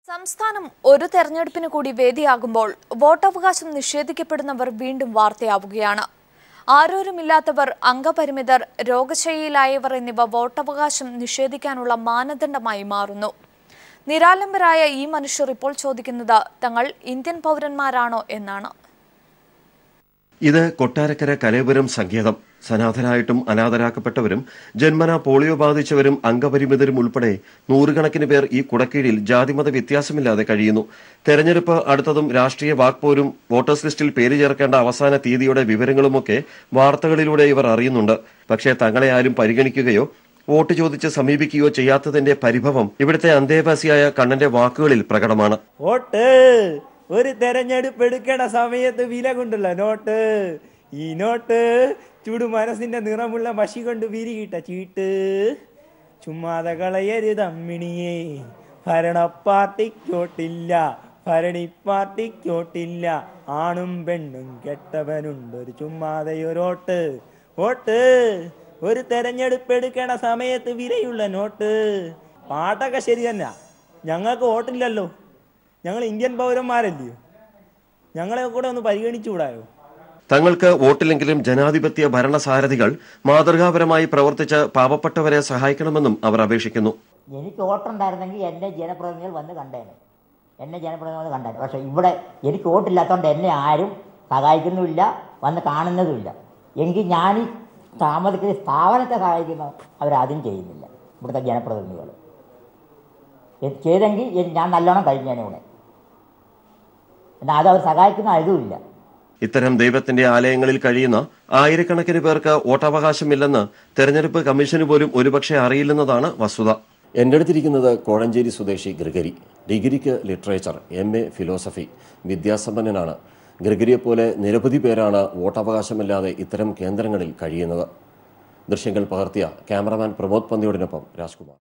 സംസ്ഥാനം ഒരു തെരഞ്ഞെടുപ്പിന് കൂടി വേദിയാകുമ്പോൾ വോട്ടവകാശം നിഷേധിക്കപ്പെടുന്നവർ വീണ്ടും വാർത്തയാവുകയാണ് ആരോരുമില്ലാത്തവർ അംഗപരിമിതർ രോഗശൈലിയിലായവർ എന്നിവ വോട്ടവകാശം നിഷേധിക്കാനുള്ള മാനദണ്ഡമായി മാറുന്നു നിരാലംബരായ ഈ മനുഷ്യർ ഇപ്പോൾ ചോദിക്കുന്നത് തങ്ങൾ ഇന്ത്യൻ പൗരന്മാരാണോ എന്നാണ് ഇത് കൊട്ടാരക്കര കലേപുരം സങ്കേതം സനാഥരായിട്ടും അനാഥരാക്കപ്പെട്ടവരും ജന്മന പോളിയോ ബാധിച്ചവരും അംഗപരിമിതരും ഉൾപ്പെടെ നൂറുകണക്കിന് പേർ ഈ കുടക്കീഴിൽ ജാതിമത വ്യത്യാസമില്ലാതെ കഴിയുന്നു തെരഞ്ഞെടുപ്പ് അടുത്തതും രാഷ്ട്രീയ വാക്പോരും വോട്ടേഴ്സ് ലിസ്റ്റിൽ പേര് ചേർക്കേണ്ട അവസാന തീയതിയുടെ വിവരങ്ങളുമൊക്കെ വാർത്തകളിലൂടെ ഇവർ അറിയുന്നുണ്ട് പക്ഷേ തങ്ങളെ ആരും പരിഗണിക്കുകയോ വോട്ട് ചോദിച്ച് സമീപിക്കുകയോ ചെയ്യാത്തതിന്റെ പരിഭവം ഇവിടുത്തെ അന്തേവാസിയായ കണ്ണന്റെ വാക്കുകളിൽ പ്രകടമാണ് വോട്ട് ഒരു തെരഞ്ഞെടുപ്പ് എടുക്കണ സമയത്ത് വില കൊണ്ടുള്ള നോട്ട് ഈ നോട്ട് ചുടു മനസ്സിന്റെ നിറമുള്ള മഷി കൊണ്ട് വിരികിട്ട ചീട്ട് ചുമ്മാതെ കളയരുതമ്മിണിയെ ഭരണ പാർട്ടിക്കോട്ടില്ല ഭരണി പാർട്ടിക്കോട്ടില്ല ആണും പെണ്ണും കെട്ടവനുണ്ടൊരു ചുമ്മാതെയൊരോട്ട് വോട്ട് ഒരു തെരഞ്ഞെടുപ്പ് എടുക്കണ സമയത്ത് വിലയുള്ള നോട്ട് പാട്ടൊക്കെ ശരി തന്നെ ഞങ്ങൾക്ക് വോട്ടില്ലല്ലോ ഞങ്ങൾ ഇന്ത്യൻ പൗരന്മാരല്ലയോ ഞങ്ങളെ കൂടെ ഒന്ന് പരിഗണിച്ചുകൂടായോ തങ്ങൾക്ക് വോട്ടില്ലെങ്കിലും ജനാധിപത്യ ഭരണസാരഥികൾ മാതൃകാപരമായി പ്രവർത്തിച്ച് പാവപ്പെട്ടവരെ സഹായിക്കണമെന്നും അവർ അപേക്ഷിക്കുന്നു എനിക്ക് വോട്ടുണ്ടായിരുന്നെങ്കിൽ എന്നെ ജനപ്രതിനിധികൾ വന്ന് കണ്ടേനെ എന്നെ ജനപ്രതിനിധികൾ വന്ന് കണ്ടേനെ പക്ഷേ ഇവിടെ എനിക്ക് വോട്ടില്ലാത്തതുകൊണ്ട് എന്നെ ആരും സഹായിക്കുന്നുമില്ല വന്ന് കാണുന്നതുമില്ല എങ്കിൽ ഞാൻ ഈ താമസിക്കുന്ന സ്ഥാപനത്തെ സഹായിക്കുന്നു അവരാദ്യം ചെയ്യുന്നില്ല ഇവിടുത്തെ ജനപ്രതിനിധികൾ എ- ചെയ്തെങ്കിൽ എ- ഞാൻ നല്ലോണം കഴിഞ്ഞേനെ ഇവിടെ എന്നാൽ അത് അവർ സഹായിക്കുന്ന അതുമില്ല ഇത്തരം ദൈവത്തിന്റെ ആലയങ്ങളിൽ കഴിയുന്ന ആയിരക്കണക്കിന് പേർക്ക് വോട്ടവകാശമില്ലെന്ന് തെരഞ്ഞെടുപ്പ് കമ്മീഷന് പോലും ഒരുപക്ഷെ അറിയില്ലെന്നതാണ് വസ്തുത എന്റെ അടുത്തിരിക്കുന്നത് കോഴഞ്ചേരി സ്വദേശി ഗ്രിഗരി ഡിഗ്രിക്ക് ലിറ്ററേച്ചർ എം എ ഫിലോസഫി വിദ്യാസമ്പന്നനാണ് ഗ്രിഗരിയെപ്പോലെ നിരവധി പേരാണ് വോട്ടവകാശമില്ലാതെ ഇത്തരം കേന്ദ്രങ്ങളിൽ കഴിയുന്നത് ദൃശ്യങ്ങൾ പകർത്തിയ ക്യാമറമാൻ പ്രമോദ് പന്തിയോടിനൊപ്പം രാജ്കുമാർ